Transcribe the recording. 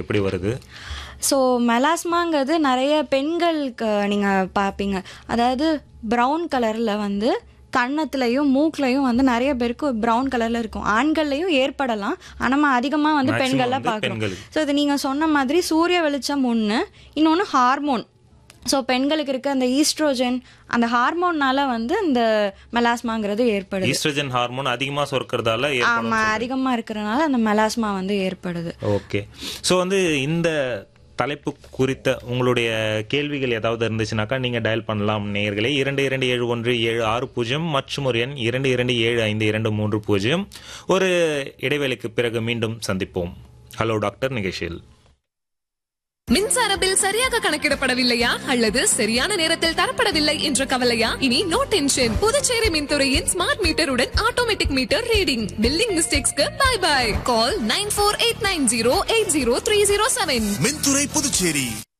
எப்படி வருது ஸோ மெலாஸ்மாங்கிறது நிறைய பெண்களுக்கு நீங்கள் பார்ப்பீங்க அதாவது ப்ரௌன் கலரில் வந்து கன்னத்துலையும் மூக்குலையும் வந்து நிறைய பேருக்கு ப்ரௌன் கலரில் இருக்கும் ஆண்கள்லையும் ஏற்படலாம் ஆனால் நம்ம அதிகமாக வந்து Maximum பெண்களில் வந்து பார்க்குறோம் பெண்களுக்கு. ஸோ இது நீங்கள் சொன்ன மாதிரி சூரிய வெளிச்சம் ஒன்று இன்னொன்று ஹார்மோன் ஸோ பெண்களுக்கு இருக்க அந்த ஈஸ்ட்ரோஜன் அந்த ஹார்மோன்னால வந்து இந்த மெலாஸ்மாங்கிறது ஏற்படுது ஈஸ்ட்ரஜன் ஹார்மோன் அதிகமா சுரக்கிறதால ஏற்படும் ஆமாம் அதிகமாக இருக்கிறனால அந்த மெலாஸ்மா வந்து ஏற்படுது ஓகே ஸோ வந்து இந்த தலைப்பு குறித்த உங்களுடைய கேள்விகள் ஏதாவது இருந்துச்சுனாக்கா நீங்க டயல் பண்ணலாம் நேயர்களே இரண்டு இரண்டு ஏழு ஒன்று ஏழு ஆறு பூஜ்ஜியம் மற்றும் ஒரு எண் இரண்டு இரண்டு ஏழு ஐந்து இரண்டு மூன்று பூஜ்ஜியம் ஒரு இடைவேளைக்கு பிறகு மீண்டும் சந்திப்போம் ஹலோ டாக்டர் நிகழ்ச்சியில் மின்சார பில் சரியாக கணக்கிடப்படவில்லையா அல்லது சரியான நேரத்தில் தரப்படவில்லை என்ற கவலையா இனி நோ டென்ஷன் புதுச்சேரி மின்துறையின் ஸ்மார்ட் மீட்டருடன் ஆட்டோமேட்டிக் மீட்டர் ரீடிங் பில்லிங் மிஸ்டேக்ஸ்க்கு bye bye call nine four eight nine zero eight zero three zero seven மின்துறை புதுச்சேரி